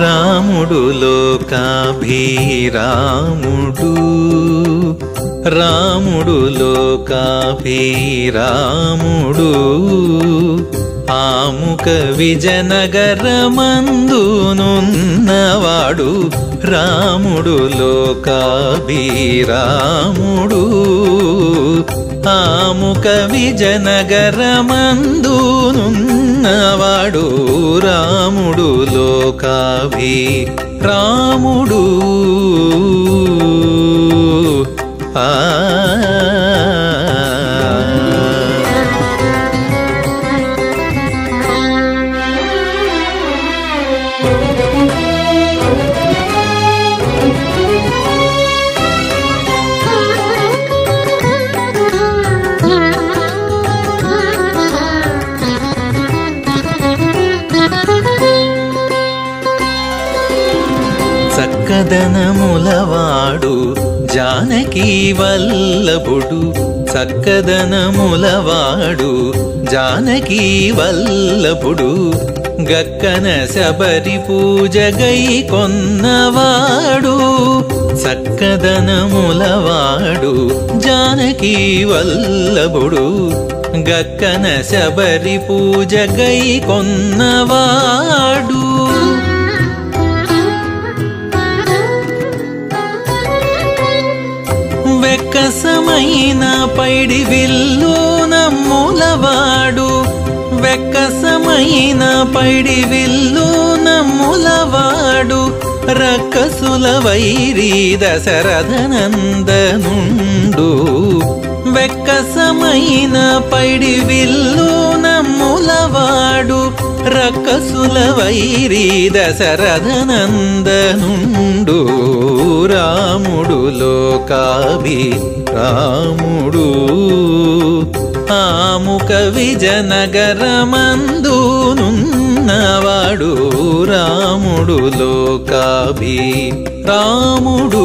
రాముడు లోకాభిరాముడు రాముడు లోకాభిరాముడు ఆముక విజనగరమందునున్నవాడు రాముడు లోకాభిరాముడు ఆముక విజనగరమందునున్నవాడు రాముడు లోకాభి రాముడు ఆ చక్కదనములవాడు జానకి వల్లభుడు చక్కదనములవాడు జానకి వల్లభుడు గక్కన శబరి పూజ గై కొన్నవాడు చక్కదనములవాడు జానకి వల్లభుడు గక్కన శబరి పూజ గై కొన్నవాడు వెక్కసమైన పైడి విల్లు నమ్ములవాడు వెక్కసమైన పైడి విల్లు నమ్ములవాడు రక్కసుల వైరి దశరథనందనుండు వెక్కసమైన పైడి విల్లు నమ్ములవాడు రక్కసుల వైరి దశరథనందనుండు రాముడు లోకాభి రాముడు ఆముక విజనగరమందునున్నవాడు రాముడు లోకాభి రాముడు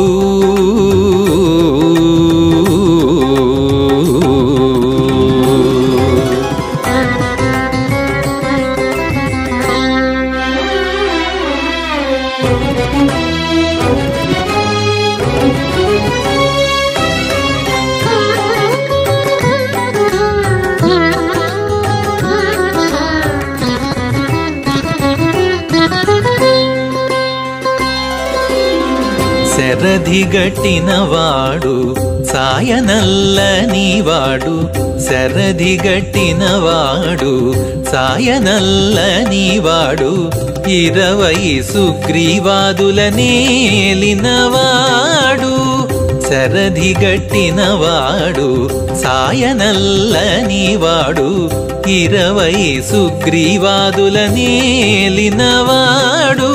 శరధిగట్టినవాడు సాయనల్లనివాడు శరధిగట్టినవాడు సాయనల్లనివాడు ఇరవై సుగ్రీవాదుల నేలినవాడు శరధిగట్టినవాడు సాయనల్లనివాడు ఇరవై సుగ్రీవాదుల నేలినవాడు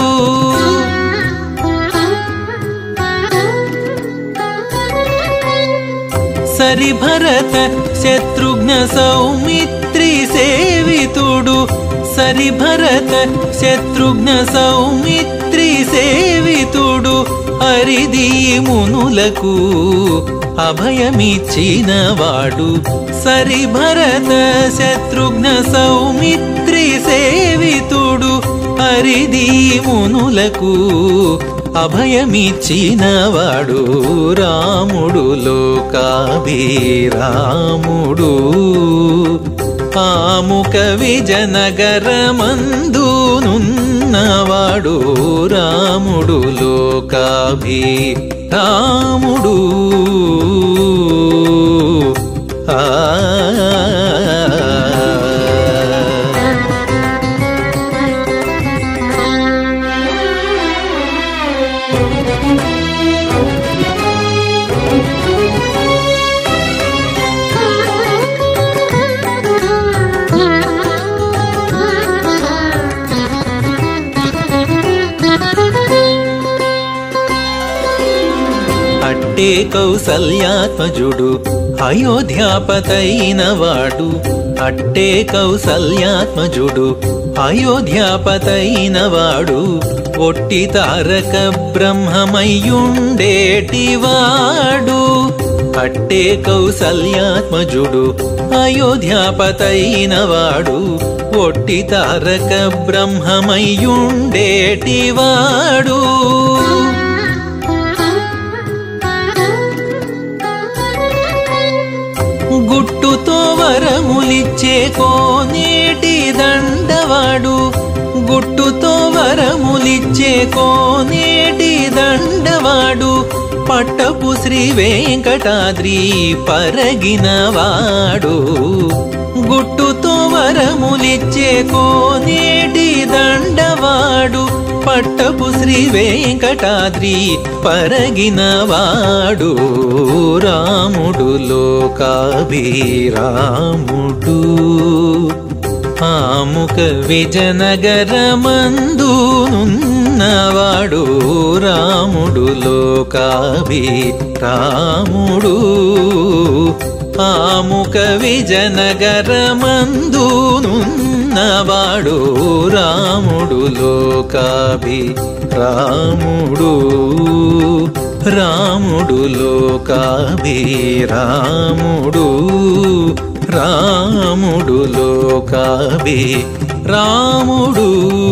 సరిభరత శత్రుఘ్న సౌమిత్రి సేవితుడు సరిభరత శత్రుఘ్న సౌమిత్రి సేవితుడు హరిది మునులకు అభయమిచ్చినవాడు సరిభరత శత్రుఘ్న సౌమిత్రి సేవితుడు హరిది మునులకు అభయమిచ్చినవాడు రాముడు లోకాభిరాముడు ఆముక విజనగరమందునున్నవాడు రాముడు లోకాభి రాముడు ఆ అట్టే కౌసల్యాత్మజుడు అయోధ్యాపతైనవాడు అట్టే కౌసల్యాత్మజుడు అయోధ్యాపతైనవాడు ఒట్టి తారక బ్రహ్మమయ్యుండేటివాడు అట్టే కౌసల్యాత్మజుడు అయోధ్యాపతైన వాడు ఒట్టి తారక బ్రహ్మమయ్యుండేటివాడు గుట్టుతో వరములిచ్చే కోనేటి దండవాడు గుట్టుతో వరములిచ్చే కోనేటి దండవాడు పట్టపు శ్రీ వెంకటాద్రి పరగినవాడు గుట్టుతో వరములిచ్చే కోనేటి దండవాడు పట్టపు శ్రీ వెంకటాద్రి పరగినవాడు రాముడు లోకాభిరాముడు ఆముక విజనగరమందునున్నవాడు రాముడు లోకాభి రాముడు ఆముక విజనగరమందునున్నవాడు రాముడు లోకాభి రాముడు రాముడు లోకాభి రాముడు రాముడు లోకాభి రాముడు